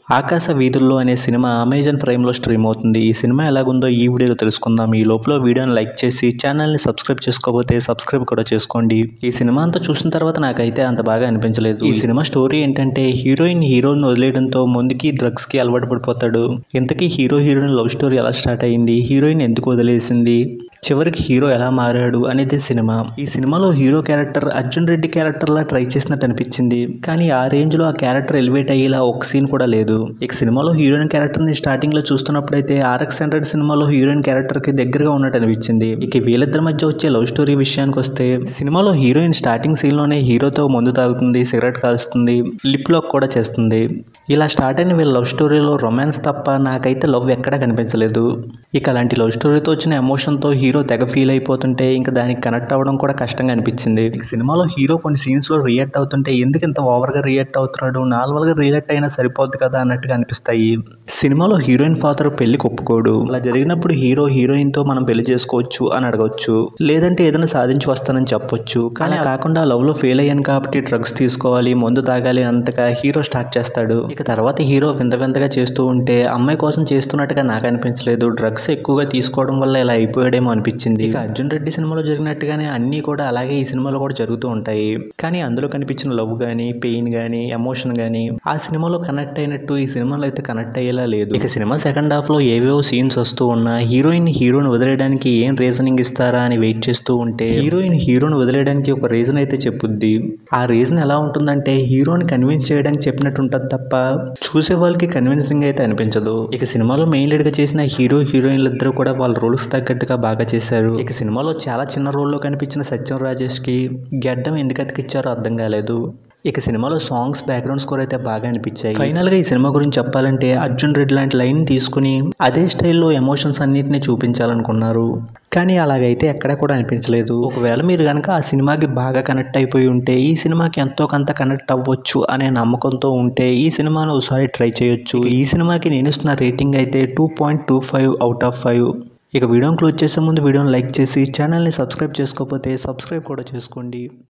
ఆకాశ వీధుల్లో అనే సినిమా అమెజాన్ ప్రైమ్లో స్ట్రీమ్ అవుతుంది ఈ సినిమా ఎలాగుందో ఈ వీడియోలో తెలుసుకుందాం ఈ లోపల వీడియోని లైక్ చేసి ఛానల్ని సబ్స్క్రైబ్ చేసుకోకపోతే సబ్స్క్రైబ్ కూడా చేసుకోండి ఈ సినిమా అంతా చూసిన తర్వాత నాకైతే అంత బాగా అనిపించలేదు ఈ సినిమా స్టోరీ ఏంటంటే హీరోయిన్ హీరోని వదిలేయడంతో ముందుకి డ్రగ్స్కి అలవాటు పడిపోతాడు ఇంతకీ హీరో హీరోయిన్ లవ్ స్టోరీ ఎలా స్టార్ట్ అయింది హీరోయిన్ ఎందుకు వదిలేసింది చివరికి హీరో ఎలా మారాడు అనేది సినిమా ఈ సినిమాలో హీరో క్యారెక్టర్ అర్జున్ రెడ్డి క్యారెక్టర్లా ట్రై చేసినట్టు అనిపించింది కానీ ఆ రేంజ్లో ఆ క్యారెక్టర్ ఎలివేట్ అయ్యేలా ఒక సీన్ కూడా లేదు ఇక సినిమాలో హీరోయిన్ క్యారెక్టర్ని స్టార్టింగ్లో చూస్తున్నప్పుడైతే ఆర్ఎక్స్ హండ్రెడ్ సినిమాలో హీరోయిన్ క్యారెక్టర్కి దగ్గరగా ఉన్నట్టు అనిపించింది ఇక వీళ్ళిద్దరి మధ్య వచ్చే లవ్ స్టోరీ విషయానికి వస్తే సినిమాలో హీరోయిన్ స్టార్టింగ్ సీన్లోనే హీరోతో మందు తాగుతుంది సిగరెట్ కాల్స్తుంది లిప్ లాక్ కూడా చేస్తుంది ఇలా స్టార్ట్ అయిన వీళ్ళ లవ్ స్టోరీలో రొమాన్స్ తప్ప నాకైతే లవ్ ఎక్కడా కనిపించలేదు ఇక అలాంటి లవ్ స్టోరీతో వచ్చిన ఎమోషన్తో హీరో తెగ ఫీల్ అయిపోతుంటే ఇంకా దానికి కనెక్ట్ అవ్వడం కూడా కష్టంగా అనిపించింది ఇక సినిమాలో హీరో కొన్ని సీన్స్లో రియాక్ట్ అవుతుంటే ఎందుకు ఇంత ఓవర్గా రియాక్ట్ అవుతున్నాడు నార్మల్గా రియాక్ట్ అయినా సరిపోద్ది కదా అన్నట్టుగా అనిపిస్తాయి సినిమాలో హీరోయిన్ ఫాదర్ పెళ్లికి ఒప్పుకోడు అలా జరిగినప్పుడు హీరో హీరోయిన్తో మనం పెళ్లి చేసుకోవచ్చు అని అడగవచ్చు లేదంటే ఏదైనా సాధించి వస్తానని చెప్పొచ్చు కానీ అలా కాకుండా లవ్లో ఫెయిల్ అయ్యాను కాబట్టి డ్రగ్స్ తీసుకోవాలి మందు తాగాలి అన్నట్టుగా హీరో స్టార్ట్ చేస్తాడు ఇక తర్వాత హీరో వింత వింతగా చేస్తూ ఉంటే అమ్మాయి కోసం చేస్తున్నట్టుగా నాకు అనిపించలేదు డ్రగ్స్ ఎక్కువగా తీసుకోవడం వల్ల ఇలా అయిపోయాడేమో అనిపించింది ఇక అర్జున్ రెడ్డి సినిమాలో జరిగినట్టుగానే అన్నీ కూడా అలాగే ఈ సినిమాలో కూడా జరుగుతూ ఉంటాయి కానీ అందులో కనిపించిన లవ్ కానీ పెయిన్ కానీ ఎమోషన్ కానీ ఆ సినిమాలో కనెక్ట్ అయినట్టు ఈ సినిమాలో అయితే కనెక్ట్ అయ్యేలా లేదు ఇక సినిమా సెకండ్ హాఫ్ లో ఏవేవో సీన్స్ వస్తూ ఉన్నా హీరోయిన్ హీరోని వదిలేయడానికి ఏం రీజనింగ్ ఇస్తారా అని వెయిట్ చేస్తూ ఉంటే హీరోయిన్ హీరోని వదిలేయడానికి ఒక రీజన్ అయితే చెప్పుద్ది ఆ రీజన్ ఎలా ఉంటుందంటే హీరోని కన్విన్స్ చేయడానికి చెప్పినట్టు ఉంటుంది తప్ప చూసే వాళ్ళకి కన్విన్సింగ్ అయితే అనిపించదు ఇక సినిమాలో మెయిన్ లీడ్ గా చేసిన హీరో హీరోయిన్లు ఇద్దరు కూడా వాళ్ళ రోల్స్ తగ్గట్టుగా బాగా చేశారు ఇక సినిమాలో చాలా చిన్న రోల్లో కనిపించిన సత్యం రాజేష్ కి గడ్డం ఎందుకు అతికిచ్చారో అర్థం కాలేదు ఇక సినిమాలో సాంగ్స్ బ్యాక్గ్రౌండ్ స్కోర్ అయితే బాగా అనిపించాయి ఫైనల్ గా ఈ సినిమా గురించి చెప్పాలంటే అర్జున్ రెడ్డి లాంటి లైన్ తీసుకుని అదే స్టైల్లో ఎమోషన్స్ అన్నిటిని చూపించాలనుకున్నారు కానీ అలాగైతే ఎక్కడా కూడా అనిపించలేదు ఒకవేళ మీరు కనుక ఆ సినిమాకి బాగా కనెక్ట్ అయిపోయి ఉంటే ఈ సినిమాకి ఎంతో కొంత కనెక్ట్ అవ్వచ్చు అనే నమ్మకంతో ఉంటే ఈ సినిమాను ఒకసారి ట్రై చేయొచ్చు ఈ సినిమాకి నేను ఇస్తున్న రేటింగ్ అయితే two point two five out of five ఇక వీడియోని క్లోజ్ చేసే ముందు వీడియోని లైక్ చేసి ఛానల్ని సబ్స్క్రైబ్ చేసుకోకపోతే సబ్స్క్రైబ్ కూడా చేసుకోండి